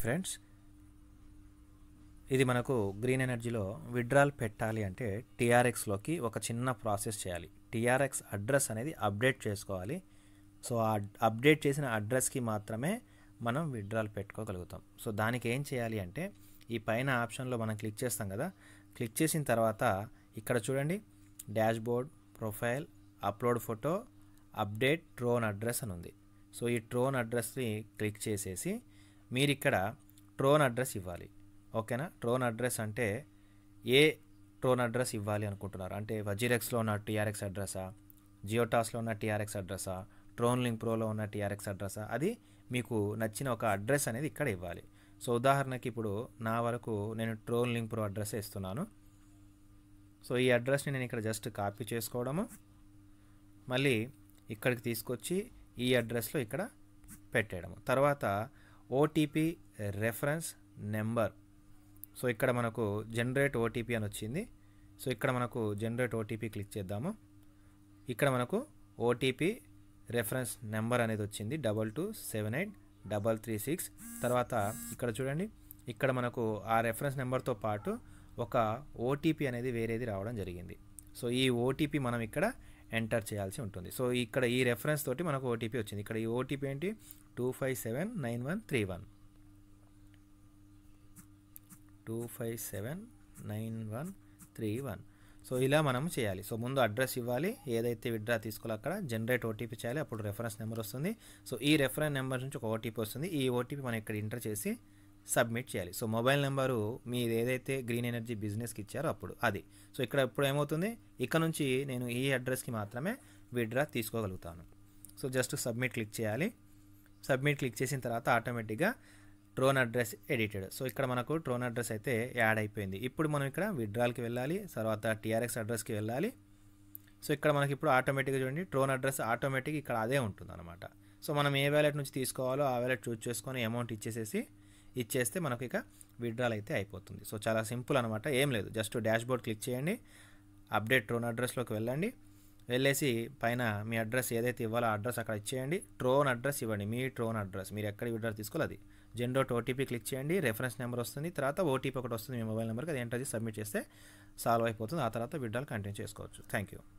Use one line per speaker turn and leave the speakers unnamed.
friends ఇది మనకు green ఎనర్జీలో విడ్రాల్ పెట్టాలి అంటే టీఆర్ఎక్స్లోకి ఒక చిన్న ప్రాసెస్ చేయాలి టీఆర్ఎక్స్ అడ్రస్ అనేది అప్డేట్ చేసుకోవాలి సో ఆ అప్డేట్ చేసిన అడ్రస్కి మాత్రమే మనం విడ్రాల్ పెట్టుకోగలుగుతాం సో దానికి ఏం చేయాలి అంటే ఈ పైన ఆప్షన్లో మనం క్లిక్ చేస్తాం కదా క్లిక్ చేసిన తర్వాత ఇక్కడ చూడండి dashboard profile upload photo update Tron address అని ఉంది సో ఈ ట్రోన్ అడ్రస్ని క్లిక్ చేసేసి మీరు ఇక్కడ ట్రోన్ అడ్రస్ ఇవ్వాలి ఓకేనా ట్రోన్ అడ్రస్ అంటే ఏ ట్రోన్ అడ్రస్ ఇవ్వాలి అనుకుంటున్నారు అంటే వజీరెక్స్లో ఉన్న టీఆర్ఎక్స్ అడ్రసా జియోటాస్లో ఉన్న టీఆర్ఎక్స్ అడ్రసా ట్రోన్ లింక్ ప్రోలో ఉన్న టీఆర్ఎక్స్ అడ్రసా అది మీకు నచ్చిన ఒక అడ్రస్ అనేది ఇక్కడ ఇవ్వాలి సో ఉదాహరణకి ఇప్పుడు నా వరకు నేను ట్రోన్ లింక్ ప్రో అడ్రస్ ఇస్తున్నాను సో ఈ అడ్రస్ని నేను ఇక్కడ జస్ట్ కాపీ చేసుకోవడము మళ్ళీ ఇక్కడికి తీసుకొచ్చి ఈ అడ్రస్లో ఇక్కడ పెట్టేయడము తర్వాత ఓటీపీ రెఫరెన్స్ నెంబర్ సో ఇక్కడ మనకు జనరేట్ ఓటీపీ అని వచ్చింది సో ఇక్కడ మనకు జనరేట్ ఓటీపీ క్లిక్ చేద్దాము ఇక్కడ మనకు ఓటీపీ రెఫరెన్స్ నెంబర్ అనేది వచ్చింది double two seven eight double three six తర్వాత ఇక్కడ చూడండి ఇక్కడ మనకు ఆ రెఫరెన్స్ నెంబర్తో పాటు ఒక ఓటీపీ అనేది వేరేది రావడం జరిగింది సో ఈ ఓటీపీ మనం ఇక్కడ ఎంటర్ చేయాల్సి ఉంటుంది సో ఇక్కడ ఈ రెఫరెన్స్ తోటి మనకు ఓటీపీ వచ్చింది ఇక్కడ ఈ ఓటీపీ ఏంటి two five seven nine one three one two five seven nine one three one so ఇలా మనం చేయాలి సో ముందు అడ్రస్ ఇవ్వాలి ఏదైతే విడ్రా తీసుకోవాలో అక్కడ జనరేట్ ఓటీపీ చేయాలి అప్పుడు రెఫరెన్స్ నెంబర్ వస్తుంది సో ఈ రెఫరెన్స్ నెంబర్ నుంచి ఒక ఓటీపీ వస్తుంది ఈ ఓటీపీ మనం ఇక్కడ ఎంటర్ చేసి సబ్మిట్ చేయాలి సో మొబైల్ నెంబరు మీరు ఏదైతే గ్రీన్ ఎనర్జీ బిజినెస్కి ఇచ్చారో అప్పుడు అది సో ఇక్కడ ఇప్పుడు ఏమవుతుంది ఇక్కడ నుంచి నేను ఈ అడ్రస్కి మాత్రమే విడ్రా తీసుకోగలుగుతాను సో జస్ట్ సబ్మిట్ క్లిక్ చేయాలి సబ్మిట్ క్లిక్ చేసిన తర్వాత ఆటోమేటిక్గా ట్రోన్ అడ్రస్ ఎడిటెడ్ సో ఇక్కడ మనకు ట్రోన్ అడ్రస్ అయితే యాడ్ అయిపోయింది ఇప్పుడు మనం ఇక్కడ విడ్రాల్కి వెళ్ళాలి తర్వాత టీఆర్ఎక్స్ అడ్రస్కి వెళ్ళాలి సో ఇక్కడ మనకి ఇప్పుడు ఆటోమేటిక్గా చూడండి ట్రోన్ అడ్రస్ ఆటోమేటిక్ ఇక్కడ అదే ఉంటుంది అనమాట సో మనం ఏ వ్యాలెట్ నుంచి తీసుకోవాలో ఆ వ్యాలెట్ చూస్ చేసుకొని అమౌంట్ ఇచ్చేసేసి ఇచ్చేస్తే మనకి ఇక విడ్రాల్ అయితే అయిపోతుంది సో చాలా సింపుల్ అనమాట ఏం లేదు జస్ట్ డాష్ బోర్డ్ క్లిక్ చేయండి అప్డేట్ ట్రోన్ అడ్రస్లోకి వెళ్ళండి వెళ్ళేసి పైన మీ అడ్రస్ ఏదైతే ఇవ్వాలో ఆ అడ్రస్ అక్కడ ఇచ్చేయండి ట్రోన్ అడ్రస్ ఇవ్వండి మీ ట్రోన్ అడ్రస్ మీరు ఎక్కడ విడ్రా తీసుకోవాలి అది జెండోట్ ఓటీపీ క్లిక్ చేయండి రెఫరెన్స్ నెంబర్ వస్తుంది తర్వాత ఓటీపీ ఒకటి వస్తుంది మీ మొబైల్ నెంబర్కి అది ఎంటర్ చేసి సబ్మిట్ చేస్తే సాల్వ్ అయిపోతుంది ఆ తర్వాత విడ్రాల్ కంటిన్యూ చేసుకోవచ్చు థ్యాంక్ యూ